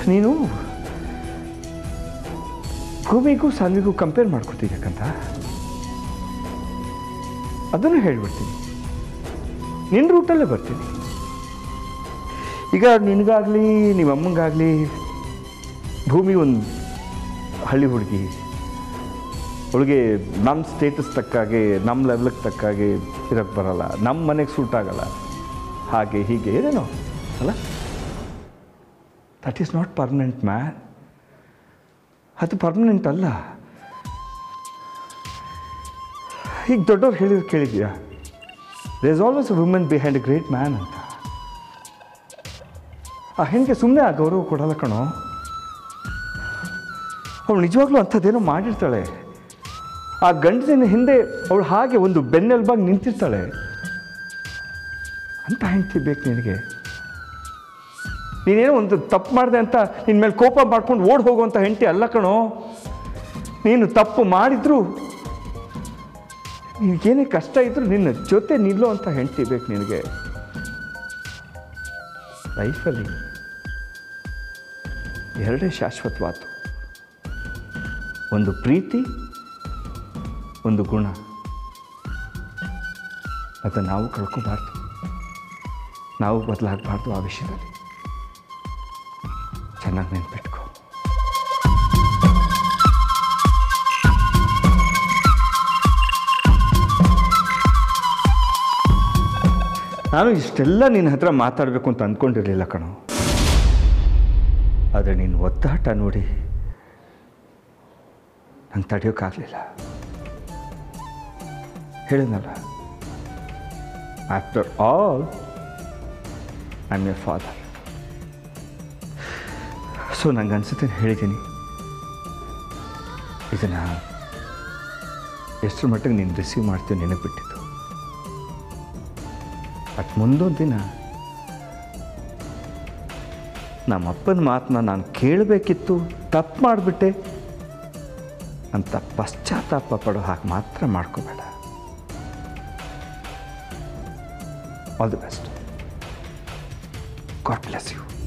ನೀನು ಭೂಮಿಗೂ ಸಾನ್ವಿಗೂ ಕಂಪೇರ್ ಮಾಡ್ಕೊತಿದ್ಯಕ್ಕಂತ ಅದನ್ನು ಹೇಳ್ಬಿಡ್ತೀನಿ ನಿನ್ನ ರೂಟಲ್ಲೇ ಬರ್ತೀನಿ ಈಗ ನಿನಗಾಗಲಿ ನಿಮ್ಮ ಅಮ್ಮಂಗಾಗಲಿ ಭೂಮಿ ಒಂದು ಹಳ್ಳಿ ಹುಡುಗಿ ಅವಳಿಗೆ ನಮ್ಮ ಸ್ಟೇಟಸ್ ತಕ್ಕಾಗೆ ನಮ್ಮ ಲೆವೆಲ್ಗೆ ತಕ್ಕಾಗೆ ಇರೋಕ್ಕೆ ಬರಲ್ಲ ನಮ್ಮ ಮನೆಗೆ ಸೂಟ್ ಆಗಲ್ಲ ಹಾಗೆ ಹೀಗೆ ಏನೇನೋ ಅಲ್ಲ that is not permanent man ಅದು ಪರ್ಮನೆಂಟ್ ಅಲ್ಲ ಈಗ ದೊಡ್ಡವ್ರು ಹೇಳಿದ್ರು ಕೇಳಿದ್ಯಾ there is always a women behind a great man ಅಂತ ಆ ಹೆಣ್ಣಿಗೆ ಸುಮ್ಮನೆ ಆ ಗೌರವ ಕೊಡಲ್ಲ ಕಣೋ ಅವಳು ನಿಜವಾಗ್ಲೂ ಅಂಥದ್ದೇನೋ ಮಾಡಿರ್ತಾಳೆ ಆ ಗಂಡಸಿನ ಹಿಂದೆ ಅವಳು ಹಾಗೆ ಒಂದು ಬೆನ್ನೆಲುಬಾಗಿ ನಿಂತಿರ್ತಾಳೆ ಅಂತ ಹೆಂಡ್ತಿ ಬೇಕು ನಿನಗೆ ನೀನೇನೋ ಒಂದು ತಪ್ಪು ಮಾಡಿದೆ ಅಂತ ನಿನ್ನ ಮೇಲೆ ಕೋಪ ಮಾಡ್ಕೊಂಡು ಓಡ್ ಹೋಗುವಂಥ ಹೆಂಡತಿ ಅಲ್ಲ ಕಣೋ ನೀನು ತಪ್ಪು ಮಾಡಿದ್ರು ನಿನಗೇನೇ ಕಷ್ಟ ಇದ್ರೂ ನಿನ್ನ ಜೊತೆ ನಿಲ್ಲೋ ಅಂತ ಹೆಂಡತಿ ಬೇಕು ನಿನಗೆ ಲೈಫಲ್ಲಿ ಎರಡೇ ಶಾಶ್ವತವಾತು ಒಂದು ಪ್ರೀತಿ ಒಂದು ಗುಣ ಅದನ್ನು ನಾವು ಕಳ್ಕೋಬಾರ್ದು ನಾವು ಬದಲಾಗಬಾರ್ದು ಆ ವಿಷಯದಲ್ಲಿ ಚೆನ್ನಾಗಿ ನೆನ್ಪಿಟ್ಕೋ ನಾನು ಇಷ್ಟೆಲ್ಲ ನಿನ್ನ ಹತ್ರ ಮಾತಾಡಬೇಕು ಅಂತ ಅಂದ್ಕೊಂಡಿರಲಿಲ್ಲ ಕಣೋ ಆದರೆ ನಿನ್ನ ಒತ್ತಾಟ ನೋಡಿ ನಂಗೆ ತಡೆಯೋಕ್ಕಾಗಲಿಲ್ಲ ಹೇಳಿದ್ನಲ್ಲ after all I am a father so ನಂಗೆ ಅನಿಸುತ್ತೆ ಹೇಳಿದ್ದೀನಿ ಇದನ್ನು ಎಷ್ಟರ ಮಟ್ಟಿಗೆ ನೀನು ರಿಸೀವ್ ಮಾಡ್ತೀವಿ ನಿನಗೆ ಬಿಟ್ಟಿದ್ದು ಬಟ್ ಮುಂದೊಂದು ದಿನ ನಮ್ಮ ಅಪ್ಪನ ಮಾತನ್ನ ನಾನು ಕೇಳಬೇಕಿತ್ತು ತಪ್ಪು ಮಾಡಿಬಿಟ್ಟೆ ಅಂತ ಪಶ್ಚಾತ್ತಾಪ ಪಡೋ ಹಾಗೆ ಮಾತ್ರ ಮಾಡ್ಕೋಬೇಡ all the best God bless you